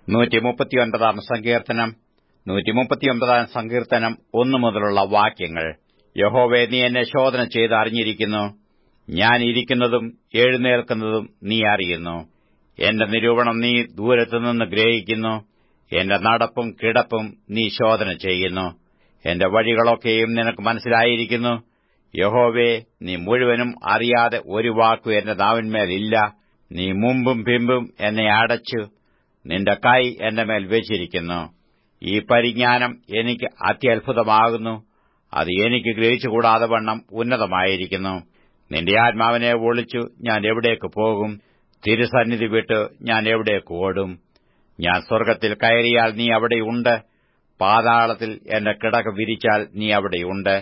നൂറ്റി മുപ്പത്തിയൊൻപതാം സങ്കീർത്തനം നൂറ്റി മുപ്പത്തിയൊൻപതാം സങ്കീർത്തനം ഒന്നു മുതലുള്ള വാക്യങ്ങൾ യഹോവേ നീ എന്നെ ശോധന ചെയ്ത് അറിഞ്ഞിരിക്കുന്നു ഞാൻ ഇരിക്കുന്നതും എഴുന്നേൽക്കുന്നതും നീ അറിയുന്നു എന്റെ നിരൂപണം നീ ദൂരത്തുനിന്ന് ഗ്രഹിക്കുന്നു എന്റെ നടപ്പും കിടപ്പും നീ ശോധന ചെയ്യുന്നു എന്റെ വഴികളൊക്കെയും നിനക്ക് മനസ്സിലായിരിക്കുന്നു യഹോവേ നീ മുഴുവനും അറിയാതെ ഒരു വാക്കു എന്റെ നാവിന്മേലില്ല നീ മുമ്പും പിമ്പും എന്നെ അടച്ചു നിന്റെ കൈ എന്റെ മേൽ വെച്ചിരിക്കുന്നു ഈ പരിജ്ഞാനം എനിക്ക് അത്യത്ഭുതമാകുന്നു അത് എനിക്ക് ഗ്രഹിച്ചുകൂടാതെ വണ്ണം ഉന്നതമായിരിക്കുന്നു നിന്റെ ആത്മാവിനെ ഒളിച്ചു ഞാൻ എവിടേക്ക് പോകും തിരുസന്നിധി വിട്ട് ഞാൻ എവിടേക്ക് ഓടും ഞാൻ സ്വർഗത്തിൽ കയറിയാൽ നീ അവിടെയുണ്ട് പാതാളത്തിൽ എന്റെ കിടക വിരിച്ചാൽ നീ അവിടെയുണ്ട്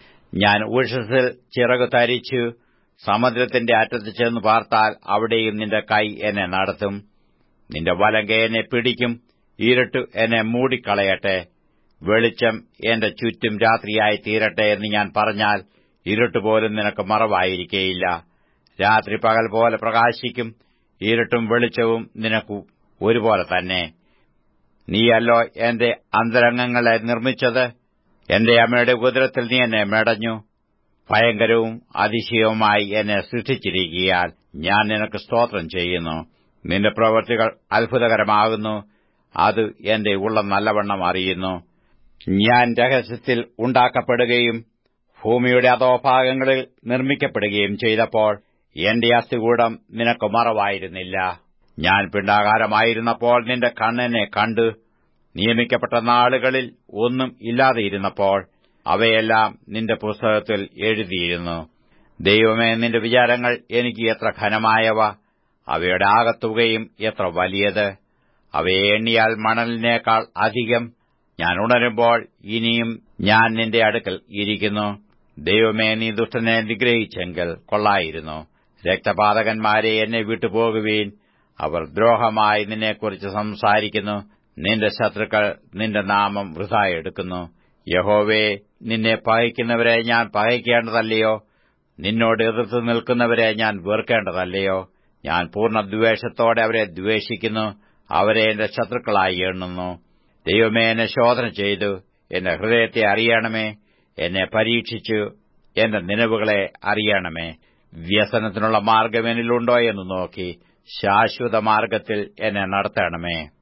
ഞാൻ ഉഷസ്സിൽ ചിറകു തരിച്ചു സമുദ്രത്തിന്റെ അറ്റത്ത് ചെന്ന് പാർത്താൽ അവിടെയും നിന്റെ കൈ എന്നെ നടത്തും നിന്റെ വലങ്ക എന്നെ പിടിക്കും ഇരുട്ട് എന്നെ മൂടിക്കളയട്ടെ വെളിച്ചം എന്റെ ചുറ്റും രാത്രിയായി തീരട്ടെ എന്ന് ഞാൻ പറഞ്ഞാൽ ഇരുട്ടുപോലും നിനക്ക് മറവായിരിക്കേയില്ല രാത്രി പകൽ പോലെ പ്രകാശിക്കും ഇരുട്ടും വെളിച്ചവും നിനക്ക് ഒരുപോലെ തന്നെ നീയല്ലോ എന്റെ അന്തരംഗങ്ങളെ നിർമ്മിച്ചത് എന്റെ അമ്മയുടെ ഉദരത്തിൽ നീ എന്നെ മെടഞ്ഞു ഭയങ്കരവും അതിശയവുമായി എന്നെ സൃഷ്ടിച്ചിരിക്കിയാൽ ഞാൻ നിനക്ക് സ്തോത്രം ചെയ്യുന്നു നിന്റെ പ്രവൃത്തികൾ അത്ഭുതകരമാകുന്നു അത് എന്റെ ഉള്ളം നല്ലവണ്ണം അറിയുന്നു ഞാൻ രഹസ്യത്തിൽ ഉണ്ടാക്കപ്പെടുകയും ഭൂമിയുടെ അധോഭാഗങ്ങളിൽ നിർമ്മിക്കപ്പെടുകയും ചെയ്തപ്പോൾ എന്റെ അസ്ഥികൂടം നിനക്ക് മറവായിരുന്നില്ല ഞാൻ പിണ്ടാകാരമായിരുന്നപ്പോൾ നിന്റെ കണ്ണിനെ കണ്ടു നിയമിക്കപ്പെട്ട നാളുകളിൽ ഒന്നും ഇല്ലാതെയിരുന്നപ്പോൾ അവയെല്ലാം നിന്റെ പുസ്തകത്തിൽ എഴുതിയിരുന്നു ദൈവമേ നിന്റെ വിചാരങ്ങൾ എനിക്ക് എത്ര ഘനമായവ അവയുടെ ആകത്തുകയും എത്ര വലിയത് അവയെ എണ്ണിയാൽ മണലിനേക്കാൾ അധികം ഞാൻ ഉണരുമ്പോൾ ഇനിയും ഞാൻ നിന്റെ അടുക്കൽ ഇരിക്കുന്നു ദൈവമേ നീ ദുഷ്ടനെ നിഗ്രഹിച്ചെങ്കിൽ കൊള്ളായിരുന്നു രക്തപാതകന്മാരെ എന്നെ വിട്ടുപോകുവീൻ അവർ ദ്രോഹമായി നിന്നെക്കുറിച്ച് സംസാരിക്കുന്നു നിന്റെ ശത്രുക്കൾ നിന്റെ നാമം വൃഥാ എടുക്കുന്നു യഹോവേ നിന്നെ പകയ്ക്കുന്നവരെ ഞാൻ പകയ്ക്കേണ്ടതല്ലയോ നിന്നോട് എതിർത്ത് നിൽക്കുന്നവരെ ഞാൻ വെറുക്കേണ്ടതല്ലയോ ഞാൻ പൂർണ്ണ ദ്വേഷത്തോടെ അവരെ ദ്വേഷിക്കുന്നു അവരെ എന്റെ ശത്രുക്കളായി എണ്ണുന്നു ദൈവമേ എന്നെ ശോധന ചെയ്തു എന്റെ ഹൃദയത്തെ അറിയണമേ എന്നെ പരീക്ഷിച്ചു എന്റെ നിലവുകളെ അറിയണമേ വ്യസനത്തിനുള്ള മാർഗം എന്നിലുണ്ടോ എന്ന് നോക്കി ശാശ്വത മാർഗത്തിൽ എന്നെ നടത്തണമേ